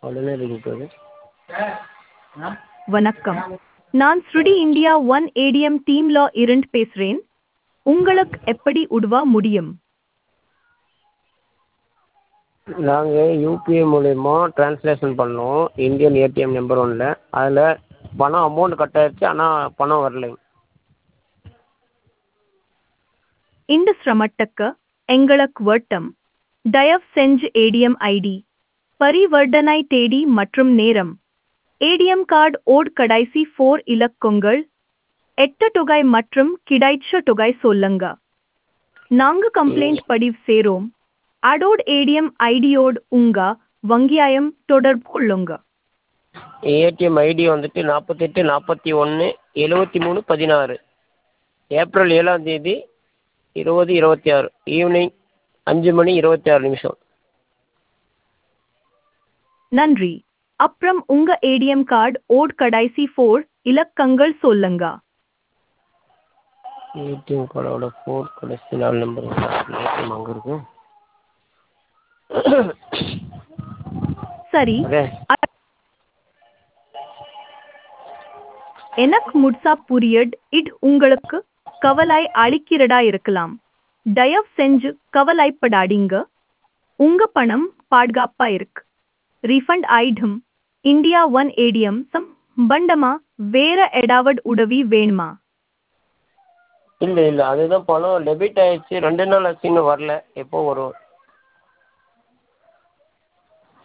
உடனே லிங்க் வருது வணக்கம் நான் ஸ்ருடி இந்தியா ஒன் ஏடிஎம் டீம்ல இருந்து பேசுறேன் உங்களுக்கு எப்படி உதவ முடியும் நாங்கள் யூபிஐ மூலயமா ட்ரான்ஸ்லேஷன் பண்ணோம் இந்தியன் ஏடிஎம் நம்பர் ஒன்னில் அதில் பணம் அமௌண்ட் கட் ஆயிடுச்சு ஆனால் பணம் வரலைங்க இந்த சிரமத்துக்கு எங்களுக்கு வட்டம் தயவு செஞ்சு ஏடிஎம் ஐடி பரிவர்த்தனை தேதி மற்றும் நேரம் ஏடிஎம் கார்டு ஓட் கடைசி ஃபோர் இலக்கங்கள் எட்டு தொகை மற்றும் கிடைச்ச தொகை சொல்லுங்க நாங்க கம்ப்ளைண்ட் பதிவு சேரோம் அடோட் ஏடிஎம் ஐடியோடு உங்க வங்கியாயம் தொடர்பு கொள்ளுங்க ஏடிஎம் ஐடி வந்துட்டு நாற்பத்தெட்டு நாற்பத்தி ஒன்று எழுவத்தி மூணு பதினாறு ஏப்ரல் ஏழாம் தேதி இருபது இருபத்தி ஆறு ஈவினிங் அஞ்சு மணி இருபத்தி ஆறு நிமிஷம் நன்றி அப்புறம் உங்க ஏடிஎம் கார்டு ஓட் கடைசி ஃபோர் இலக்கங்கள் சொல்லுங்க ஏடிஎம் கார்டோட ஃபோர் கடைசி நாலு நம்பர் ஏடிஎம் அங்கே இருக்கு சரி அதே அ- எனக்கு முழுசா புரியட் இது உங்களுக்கு கவலை அளிக்கிறதா இருக்கலாம் தயவு செஞ்சு கவலைப்படாதீங்க உங்க பணம் பாதுகாப்பா இருக்கு ரீஃபண்ட் ஆயிடும் இந்தியா ஒன் ஏடிஎம் சம்பந்தமா வேற ஏதாவது உதவி வேணுமா இல்லை இல்லை அதுதான் பணம் டெபிட் ஆயிடுச்சு ரெண்டு நாள் ஆச்சு இன்னும் வரல எப்போ வரும்